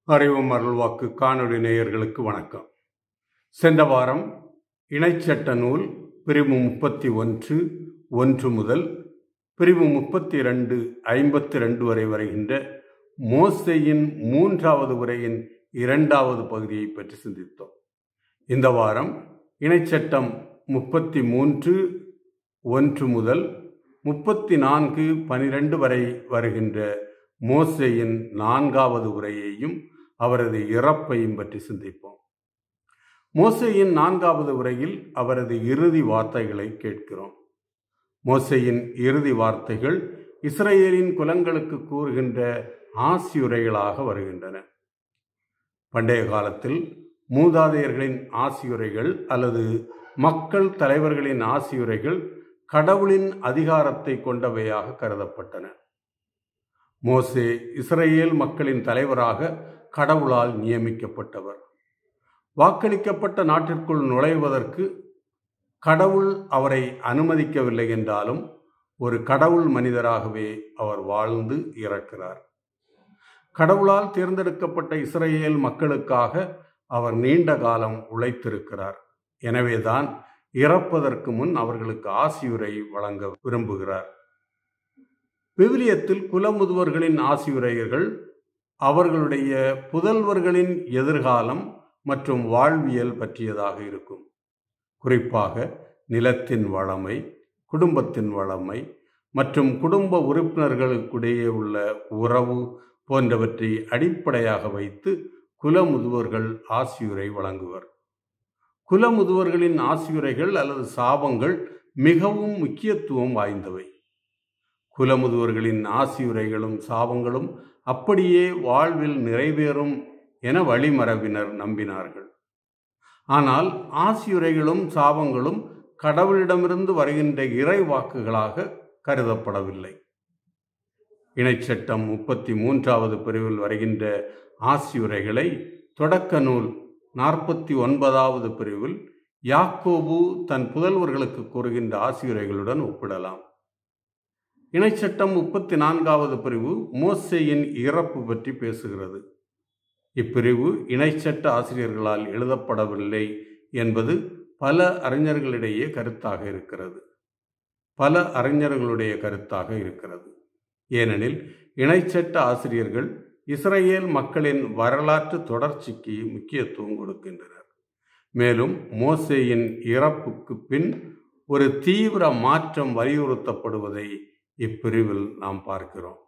அறிவும் அருள்வாக்கு காணொளி நேயர்களுக்கு வணக்கம் சென்ற வாரம் இணைச்சட்ட நூல் பிரிவு முப்பத்தி ஒன்று ஒன்று முதல் பிரிவு முப்பத்தி ரெண்டு ஐம்பத்தி ரெண்டு வரை வருகின்ற மோசையின் மூன்றாவது உரையின் இரண்டாவது பகுதியை பற்றி சிந்தித்தோம் இந்த வாரம் இணைச்சட்டம் முப்பத்தி மூன்று ஒன்று முதல் முப்பத்தி நான்கு பனிரெண்டு வரை வருகின்ற மோசேயின் நான்காவது உரையையும் அவரது இறப்பையும் பற்றி சிந்திப்போம் மோசேயின் நான்காவது உரையில் அவரது இறுதி வார்த்தைகளை கேட்கிறோம் மோசேயின் இறுதி வார்த்தைகள் இஸ்ரேலின் குலங்களுக்கு கூறுகின்ற ஆசியுரைகளாக வருகின்றன பண்டைய காலத்தில் மூதாதையர்களின் ஆசியுரைகள் அல்லது மக்கள் தலைவர்களின் ஆசியுரைகள் கடவுளின் அதிகாரத்தை கொண்டவையாக கருதப்பட்டன மோசே இஸ்ரேல் மக்களின் தலைவராக கடவுளால் நியமிக்கப்பட்டவர் வாக்களிக்கப்பட்ட நாட்டிற்குள் நுழைவதற்கு கடவுள் அவரை அனுமதிக்கவில்லை என்றாலும் ஒரு கடவுள் மனிதராகவே அவர் வாழ்ந்து இறக்கிறார் கடவுளால் தேர்ந்தெடுக்கப்பட்ட இஸ்ரேல் மக்களுக்காக அவர் நீண்ட காலம் உழைத்திருக்கிறார் எனவேதான் இறப்பதற்கு முன் அவர்களுக்கு ஆசியுரை வழங்க விரும்புகிறார் விவிலியத்தில் குலமுதுவர்களின் ஆசியுரையர்கள் அவர்களுடைய புதல்வர்களின் எதிர்காலம் மற்றும் வாழ்வியல் பற்றியதாக இருக்கும் குறிப்பாக நிலத்தின் வளமை குடும்பத்தின் வளமை மற்றும் குடும்ப உறுப்பினர்களுக்கிடையே உள்ள உறவு போன்றவற்றை அடிப்படையாக வைத்து குலமுதுவர்கள் ஆசியுரை வழங்குவர் குலமுதுவர்களின் ஆசியுரைகள் அல்லது சாபங்கள் மிகவும் முக்கியத்துவம் வாய்ந்தவை குலமுதுவர்களின் ஆசியுரைகளும் சாபங்களும் அப்படியே வாழ்வில் நிறைவேறும் என வழிமரபினர் நம்பினார்கள் ஆனால் ஆசியுரைகளும் சாபங்களும் கடவுளிடமிருந்து வருகின்ற இறை வாக்குகளாக கருதப்படவில்லை இணைச்சட்டம் முப்பத்தி மூன்றாவது பிரிவில் வருகின்ற ஆசியுரைகளை தொடக்க நூல் நாற்பத்தி ஒன்பதாவது பிரிவில் யாக்கோபு தன் புதல்வர்களுக்கு கூறுகின்ற ஆசியுரைகளுடன் ஒப்பிடலாம் இணைச்சட்டம் முப்பத்தி நான்காவது பிரிவு மோசேயின் இறப்பு பற்றி பேசுகிறது இப்பிரிவு இணைச்சட்ட ஆசிரியர்களால் எழுதப்படவில்லை என்பது பல அறிஞர்களிடையே கருத்தாக இருக்கிறது பல அறிஞர்களுடைய கருத்தாக இருக்கிறது ஏனெனில் இணைச்சட்ட ஆசிரியர்கள் இஸ்ரேல் மக்களின் வரலாற்று தொடர்ச்சிக்கு முக்கியத்துவம் கொடுக்கின்றனர் மேலும் மோசேயின் இறப்புக்கு பின் ஒரு தீவிர மாற்றம் வலியுறுத்தப்படுவதை இப்பிரிவில் நாம் பார்க்கிறோம்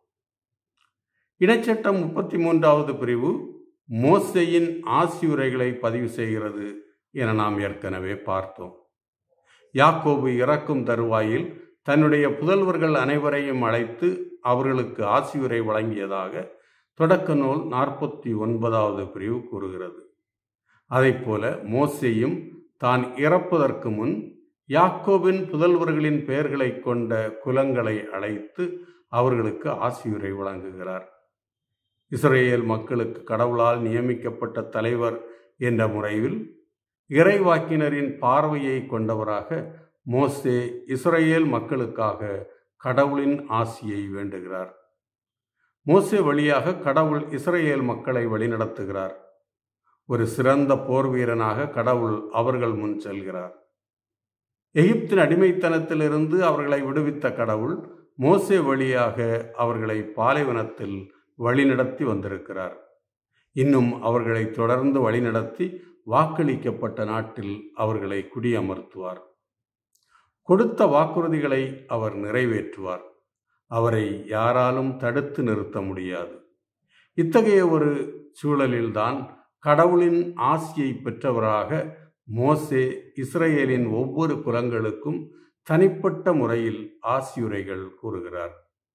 இடைச்சட்டம் முப்பத்தி மூன்றாவது பிரிவு மோசையின் ஆசியுரைகளை பதிவு செய்கிறது என நாம் ஏற்கனவே பார்த்தோம் யாக்கோபு இறக்கும் தருவாயில் தன்னுடைய புதல்வர்கள் அனைவரையும் அழைத்து அவர்களுக்கு ஆசியுரை வழங்கியதாக தொடக்க நூல் நாற்பத்தி ஒன்பதாவது பிரிவு கூறுகிறது போல மோசையும் தான் இறப்பதற்கு முன் யாக்கோபின் புதல்வர்களின் பெயர்களை கொண்ட குலங்களை அழைத்து அவர்களுக்கு ஆசியுரை வழங்குகிறார் இஸ்ரேல் மக்களுக்கு கடவுளால் நியமிக்கப்பட்ட தலைவர் என்ற முறையில் இறைவாக்கினரின் பார்வையை கொண்டவராக மோசே இஸ்ரேல் மக்களுக்காக கடவுளின் ஆசியை வேண்டுகிறார் மோசே வழியாக கடவுள் இஸ்ரேல் மக்களை வழிநடத்துகிறார் ஒரு சிறந்த போர் வீரனாக கடவுள் அவர்கள் முன் செல்கிறார் எகிப்தின் அடிமைத்தனத்திலிருந்து அவர்களை விடுவித்த கடவுள் மோசே வழியாக அவர்களை பாலைவனத்தில் வழிநடத்தி வந்திருக்கிறார் இன்னும் அவர்களை தொடர்ந்து வழிநடத்தி வாக்களிக்கப்பட்ட நாட்டில் அவர்களை குடியமர்த்துவார் கொடுத்த வாக்குறுதிகளை அவர் நிறைவேற்றுவார் அவரை யாராலும் தடுத்து நிறுத்த முடியாது இத்தகைய ஒரு சூழலில்தான் கடவுளின் ஆசியை பெற்றவராக மோசே இஸ்ரேலின் ஒவ்வொரு குலங்களுக்கும் தனிப்பட்ட முறையில் ஆசியுரைகள் கூறுகிறார்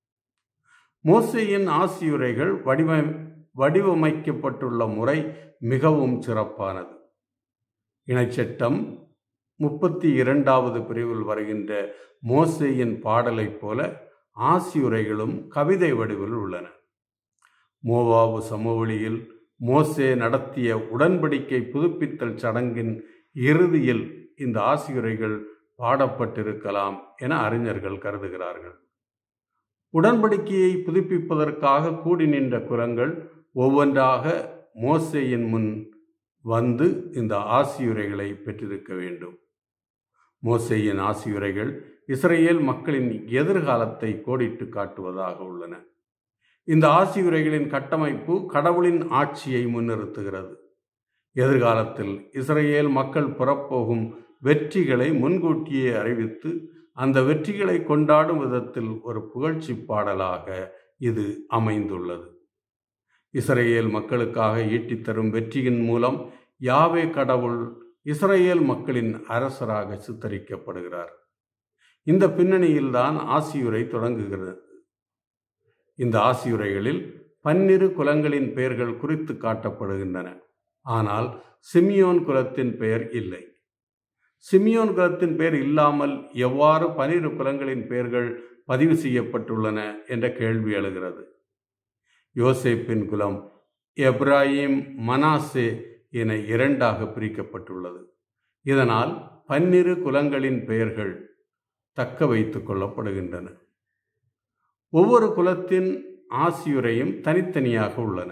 மோசேயின் ஆசியுரைகள் வடிவ வடிவமைக்கப்பட்டுள்ள முறை மிகவும் சிறப்பானது இணைச்சட்டம் முப்பத்தி இரண்டாவது பிரிவில் வருகின்ற மோசேயின் பாடலைப் போல ஆசியுரைகளும் கவிதை வடிவில் உள்ளன மோவாவு சமவெளியில் மோசே நடத்திய உடன்படிக்கை புதுப்பித்தல் சடங்கின் இறுதியில் இந்த ஆசியுரைகள் பாடப்பட்டிருக்கலாம் என அறிஞர்கள் கருதுகிறார்கள் உடன்படிக்கையை புதுப்பிப்பதற்காக கூடி நின்ற குலங்கள் ஒவ்வொன்றாக மோசேயின் முன் வந்து இந்த ஆசியுரைகளை பெற்றிருக்க வேண்டும் மோசேயின் ஆசியுரைகள் இஸ்ரேல் மக்களின் எதிர்காலத்தை கோடிட்டு காட்டுவதாக உள்ளன இந்த ஆசியுரைகளின் கட்டமைப்பு கடவுளின் ஆட்சியை முன்னிறுத்துகிறது எதிர்காலத்தில் இஸ்ரேல் மக்கள் புறப்போகும் வெற்றிகளை முன்கூட்டியே அறிவித்து அந்த வெற்றிகளை கொண்டாடும் விதத்தில் ஒரு புகழ்ச்சி பாடலாக இது அமைந்துள்ளது இஸ்ரேல் மக்களுக்காக ஈட்டித்தரும் வெற்றியின் மூலம் யாவே கடவுள் இஸ்ரேல் மக்களின் அரசராக சித்தரிக்கப்படுகிறார் இந்த பின்னணியில்தான் ஆசியுரை தொடங்குகிறது இந்த ஆசியுரைகளில் பன்னிரு குலங்களின் பெயர்கள் குறித்து காட்டப்படுகின்றன ஆனால் சிமியோன் குலத்தின் பெயர் இல்லை சிமியோன் குலத்தின் பெயர் இல்லாமல் எவ்வாறு பனிரு குலங்களின் பெயர்கள் பதிவு செய்யப்பட்டுள்ளன என்ற கேள்வி எழுகிறது யோசேப்பின் குலம் எப்ராஹிம் மனாசே என இரண்டாக பிரிக்கப்பட்டுள்ளது இதனால் பன்னிரு குலங்களின் பெயர்கள் தக்க வைத்துக் கொள்ளப்படுகின்றன ஒவ்வொரு குலத்தின் ஆசியுரையும் தனித்தனியாக உள்ளன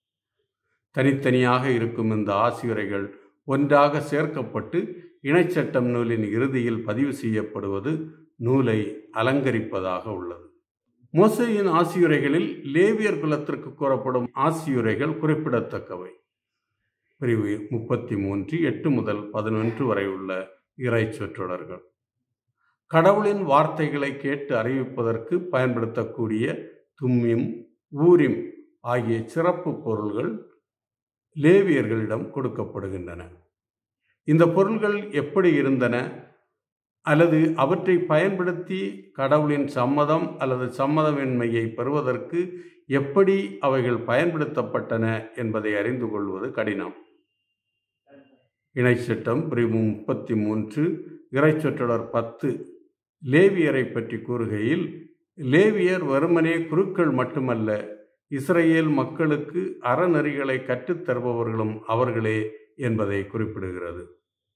தனித்தனியாக இருக்கும் இந்த ஆசியுரைகள் ஒன்றாக சேர்க்கப்பட்டு இணைச்சட்டம் நூலின் இறுதியில் பதிவு செய்யப்படுவது நூலை அலங்கரிப்பதாக உள்ளது மோசையின் ஆசியுரைகளில் லேவியர் குலத்திற்கு கூறப்படும் ஆசியுரைகள் குறிப்பிடத்தக்கவை பிரிவு முப்பத்தி மூன்று எட்டு முதல் பதினொன்று வரை உள்ள இறை சொற்றொடர்கள் கடவுளின் வார்த்தைகளை கேட்டு அறிவிப்பதற்கு பயன்படுத்தக்கூடிய தும்மியும் ஊரிம் ஆகிய சிறப்பு பொருள்கள் லேவியர்களிடம் கொடுக்கப்படுகின்றன இந்த பொருள்கள் எப்படி இருந்தன அல்லது அவற்றை பயன்படுத்தி கடவுளின் சம்மதம் அல்லது சம்மதமின்மையை பெறுவதற்கு எப்படி அவைகள் பயன்படுத்தப்பட்டன என்பதை அறிந்து கொள்வது கடினம் இணைச்சட்டம் பிரிவு முப்பத்தி மூன்று இறைச்சொற்றொடர் பத்து லேவியரை பற்றி கூறுகையில் லேவியர் வெறுமனே குருக்கள் மட்டுமல்ல இஸ்ரேல் மக்களுக்கு அறநெறிகளை கற்றுத்தருபவர்களும் அவர்களே என்பதை குறிப்பிடுகிறது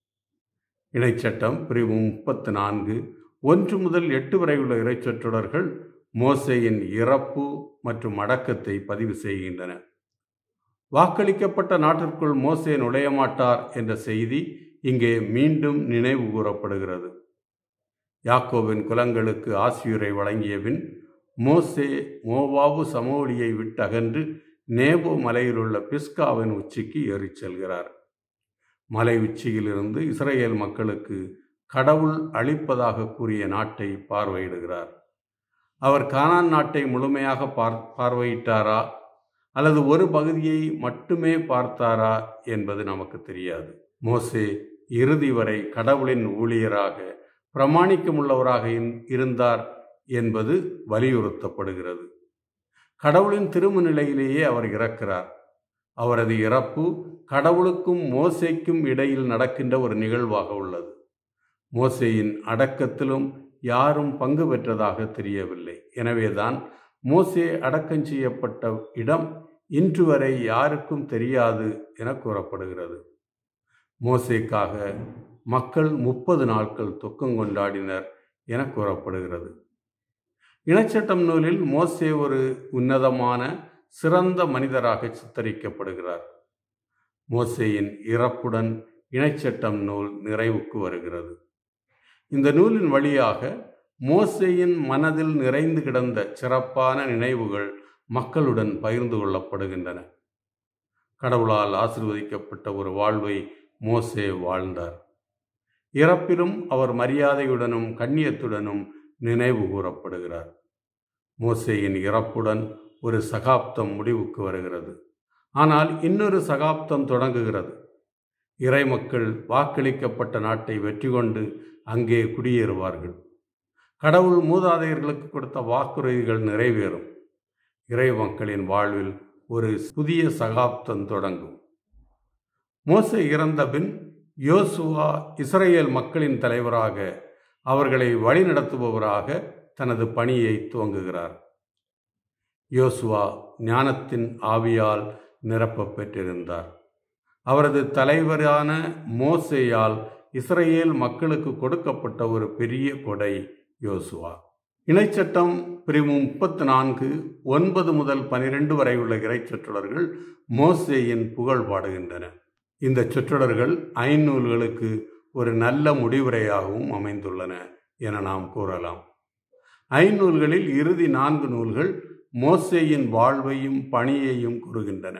இணைச்சட்டம் பிரிவு முப்பத்து நான்கு ஒன்று முதல் எட்டு வரை உள்ள இறைச்சொற்றொடர்கள் மோசையின் இறப்பு மற்றும் அடக்கத்தை பதிவு செய்கின்றன வாக்களிக்கப்பட்ட நாட்டிற்குள் மோசே நுழைய மாட்டார் என்ற செய்தி இங்கே மீண்டும் நினைவு கூறப்படுகிறது யாக்கோவின் குலங்களுக்கு ஆசியுரை வழங்கியபின் மோசே மோவாவு சமோலியை விட்டகன்று நேபோ மலையிலுள்ள பிஸ்காவின் உச்சிக்கு ஏறிச் செல்கிறார் மலை உச்சியிலிருந்து இஸ்ரேல் மக்களுக்கு கடவுள் அளிப்பதாக கூறிய நாட்டை பார்வையிடுகிறார் அவர் கானான் நாட்டை முழுமையாக பார் பார்வையிட்டாரா அல்லது ஒரு பகுதியை மட்டுமே பார்த்தாரா என்பது நமக்கு தெரியாது மோசே இறுதி வரை கடவுளின் ஊழியராக பிரமாணிக்கமுள்ளவராக இருந்தார் என்பது வலியுறுத்தப்படுகிறது கடவுளின் திருமநிலையிலேயே அவர் இறக்கிறார் அவரது இறப்பு கடவுளுக்கும் மோசைக்கும் இடையில் நடக்கின்ற ஒரு நிகழ்வாக உள்ளது மோசையின் அடக்கத்திலும் யாரும் பங்கு பெற்றதாக தெரியவில்லை எனவேதான் மோசே அடக்கம் செய்யப்பட்ட இடம் இன்று வரை யாருக்கும் தெரியாது என கூறப்படுகிறது மோசேக்காக மக்கள் முப்பது நாட்கள் துக்கம் கொண்டாடினர் என கூறப்படுகிறது இனச்சட்டம் நூலில் மோசே ஒரு உன்னதமான சிறந்த மனிதராக சித்தரிக்கப்படுகிறார் மோசேயின் இறப்புடன் இணைச்சட்டம் நூல் நிறைவுக்கு வருகிறது இந்த நூலின் வழியாக மோசேயின் மனதில் நிறைந்து கிடந்த சிறப்பான நினைவுகள் மக்களுடன் பகிர்ந்து கொள்ளப்படுகின்றன கடவுளால் ஆசிர்வதிக்கப்பட்ட ஒரு வாழ்வை மோசே வாழ்ந்தார் இறப்பிலும் அவர் மரியாதையுடனும் கண்ணியத்துடனும் நினைவு கூறப்படுகிறார் மோசேயின் இறப்புடன் ஒரு சகாப்தம் முடிவுக்கு வருகிறது ஆனால் இன்னொரு சகாப்தம் தொடங்குகிறது இறை மக்கள் வாக்களிக்கப்பட்ட நாட்டை வெற்றி கொண்டு அங்கே குடியேறுவார்கள் கடவுள் மூதாதையர்களுக்கு கொடுத்த வாக்குறுதிகள் நிறைவேறும் இறை மக்களின் வாழ்வில் ஒரு புதிய சகாப்தம் தொடங்கும் மோசே இறந்த பின் யோசுவா இஸ்ரேல் மக்களின் தலைவராக அவர்களை வழிநடத்துபவராக தனது பணியை துவங்குகிறார் யோசுவா ஞானத்தின் ஆவியால் நிரப்பப் பெற்றிருந்தார் அவரது தலைவரான மோசேயால் இஸ்ரேல் மக்களுக்கு கொடுக்கப்பட்ட ஒரு பெரிய கொடை யோசுவா இணைச்சட்டம் பிரிவு முப்பத்து நான்கு ஒன்பது முதல் பனிரெண்டு வரை உள்ள இறைச்சொற்றொடர்கள் மோசேயின் புகழ் பாடுகின்றன இந்த சொற்றொடர்கள் ஐநூல்களுக்கு ஒரு நல்ல முடிவுரையாகவும் அமைந்துள்ளன என நாம் கூறலாம் ஐநூல்களில் இறுதி நான்கு நூல்கள் மோசேயின் வாழ்வையும் பணியையும் கூறுகின்றன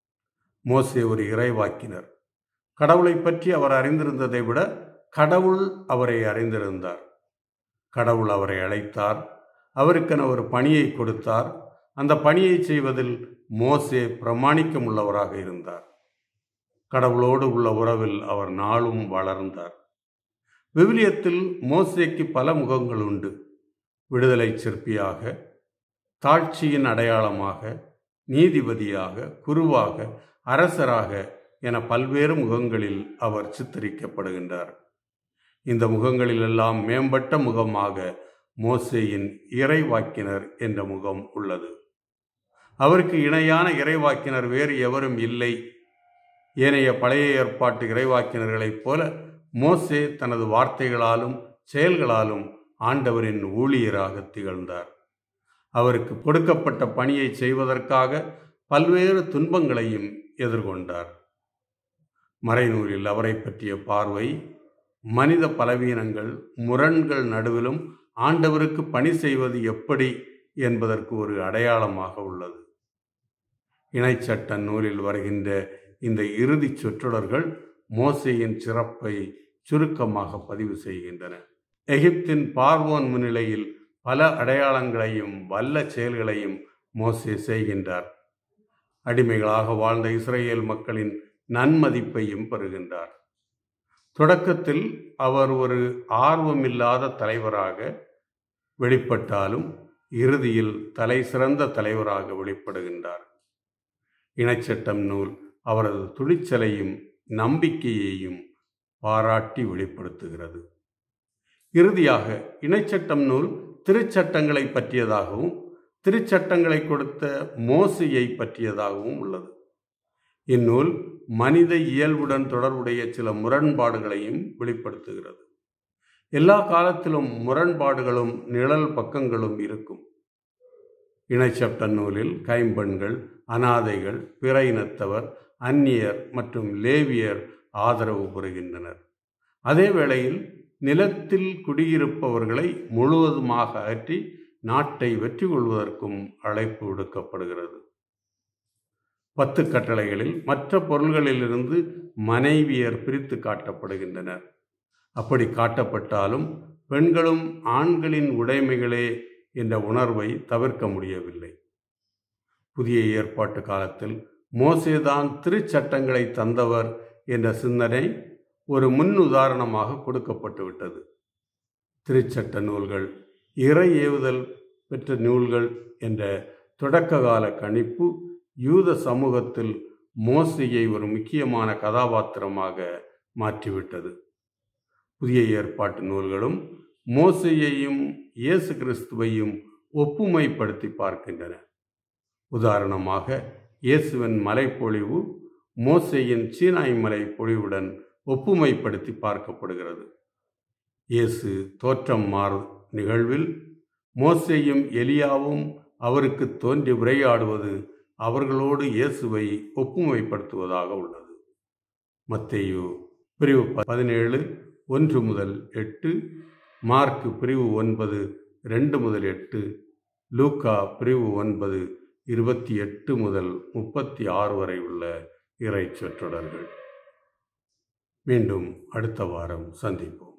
மோசே ஒரு இறைவாக்கினர் கடவுளை பற்றி அவர் அறிந்திருந்ததை விட கடவுள் அவரை அறிந்திருந்தார் கடவுள் அவரை அழைத்தார் அவருக்கென ஒரு பணியை கொடுத்தார் அந்த பணியை செய்வதில் மோசே பிரமாணிக்கம் உள்ளவராக இருந்தார் கடவுளோடு உள்ள உறவில் அவர் நாளும் வளர்ந்தார் விவிலியத்தில் மோசேக்கு பல முகங்கள் உண்டு விடுதலை சிற்பியாக தாழ்ச்சியின் அடையாளமாக நீதிபதியாக குருவாக அரசராக என பல்வேறு முகங்களில் அவர் சித்தரிக்கப்படுகின்றார் இந்த முகங்களிலெல்லாம் மேம்பட்ட முகமாக மோசேயின் இறைவாக்கினர் என்ற முகம் உள்ளது அவருக்கு இணையான இறைவாக்கினர் வேறு எவரும் இல்லை ஏனைய பழைய ஏற்பாட்டு இறைவாக்கினர்களைப் போல மோசே தனது வார்த்தைகளாலும் செயல்களாலும் ஆண்டவரின் ஊழியராக திகழ்ந்தார் அவருக்கு கொடுக்கப்பட்ட பணியை செய்வதற்காக பல்வேறு துன்பங்களையும் எதிர்கொண்டார் மறைநூலில் அவரை பற்றிய பார்வை மனித பலவீனங்கள் முரண்கள் நடுவிலும் ஆண்டவருக்கு பணி செய்வது எப்படி என்பதற்கு ஒரு அடையாளமாக உள்ளது இணைச்சட்ட நூலில் வருகின்ற இந்த இறுதி சொற்றொடர்கள் மோசையின் சிறப்பை சுருக்கமாக பதிவு செய்கின்றன எகிப்தின் பார்வோன் முன்னிலையில் பல அடையாளங்களையும் வல்ல செயல்களையும் மோசே செய்கின்றார் அடிமைகளாக வாழ்ந்த இஸ்ரேல் மக்களின் நன்மதிப்பையும் பெறுகின்றார் தொடக்கத்தில் அவர் ஒரு ஆர்வமில்லாத தலைவராக வெளிப்பட்டாலும் இறுதியில் தலை சிறந்த தலைவராக வெளிப்படுகின்றார் இனச்சட்டம் நூல் அவரது துணிச்சலையும் நம்பிக்கையையும் பாராட்டி வெளிப்படுத்துகிறது இறுதியாக இணைச்சட்டம் நூல் திருச்சட்டங்களை பற்றியதாகவும் திருச்சட்டங்களை கொடுத்த மோசையை பற்றியதாகவும் உள்ளது இந்நூல் மனித இயல்புடன் தொடர்புடைய சில முரண்பாடுகளையும் வெளிப்படுத்துகிறது எல்லா காலத்திலும் முரண்பாடுகளும் நிழல் பக்கங்களும் இருக்கும் இணைச்சட்ட நூலில் கைம்பெண்கள் அனாதைகள் பிற இனத்தவர் அந்நியர் மற்றும் லேவியர் ஆதரவு பெறுகின்றனர் அதே வேளையில் நிலத்தில் குடியிருப்பவர்களை முழுவதுமாக அகற்றி நாட்டை வெற்றி கொள்வதற்கும் அழைப்பு விடுக்கப்படுகிறது பத்து கட்டளைகளில் மற்ற பொருள்களிலிருந்து மனைவியர் பிரித்து காட்டப்படுகின்றனர் அப்படி காட்டப்பட்டாலும் பெண்களும் ஆண்களின் உடைமைகளே என்ற உணர்வை தவிர்க்க முடியவில்லை புதிய ஏற்பாட்டு காலத்தில் மோசேதான் திருச்சட்டங்களை தந்தவர் என்ற சிந்தனை ஒரு முன் உதாரணமாக கொடுக்கப்பட்டு விட்டது திருச்சட்ட நூல்கள் இறை ஏவுதல் பெற்ற நூல்கள் என்ற தொடக்க கால கணிப்பு யூத சமூகத்தில் மோசையை ஒரு முக்கியமான கதாபாத்திரமாக மாற்றிவிட்டது புதிய ஏற்பாட்டு நூல்களும் மோசையையும் இயேசு கிறிஸ்துவையும் ஒப்புமைப்படுத்தி பார்க்கின்றன உதாரணமாக இயேசுவின் மலைப்பொழிவு மோசையின் சீனாய் மலை பொழிவுடன் ஒப்புமைப்படுத்தி பார்க்கப்படுகிறது இயேசு தோற்றம் மாறு நிகழ்வில் மோசையும் எலியாவும் அவருக்கு தோன்றி உரையாடுவது அவர்களோடு இயேசுவை ஒப்புமைப்படுத்துவதாக உள்ளது மத்தேயு பிரிவு பதினேழு ஒன்று முதல் எட்டு மார்க் பிரிவு ஒன்பது ரெண்டு முதல் எட்டு லூக்கா பிரிவு ஒன்பது இருபத்தி எட்டு முதல் முப்பத்தி ஆறு வரை உள்ள இறை சொற்றொடர்கள் மீண்டும் அடுத்த வாரம் சந்திப்போம்